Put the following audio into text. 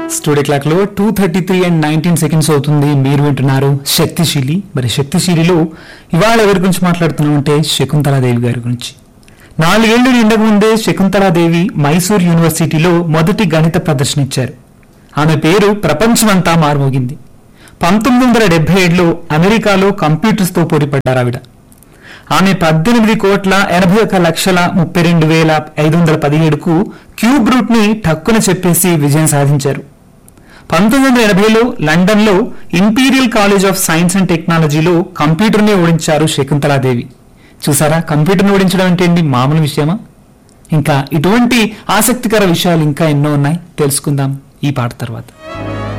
studio clock లో two thirty three and nineteen seconds అవుతుంది మీరు వింటున్నారు శక్తిశీలి మరి శక్తిశీలిలో ఇవాళ ఎవరి గురించి మాట్లాడుతున్నాం అంటే శకుంతలాదేవి గారి గురించి నాలుగేళ్లు నిండక ముందే శకుంతలాదేవి మైసూర్ యూనివర్సిటీలో మొదటి గణిత ప్రదర్శన ఇచ్చారు ఆమె పేరు ప్రపంచమంతా మారుమోగింది పంతొమ్మిది వందల డెబ్బై ఏడులో అమెరికాలో కంప్యూటర్స్ తో పోటీపడ్డారు ఆవిడ ఆమె పద్దెనిమిది కోట్ల ఎనభై ఒక లక్షల ముప్పై రెండు వేల ఐదు వందల పదిహేడుకు క్యూబ్ రూట్ ని టక్కున చెప్పేసి విజయం సాధించారు పంతొమ్మిది వందల ఎనభైలో లండన్ లో imperial college of science and టెక్నాలజీలో కంప్యూటర్ ని ఓడించారు శకుంతలాదేవి చూసారా కంప్యూటర్ ని ఓడించడం అంటే ఏంటి మామూలు విషయమా ఇంకా ఇటువంటి ఆసక్తికర విషయాలు ఇంకా ఎన్నో ఉన్నాయి తెలుసుకుందాం ఈ పాట తర్వాత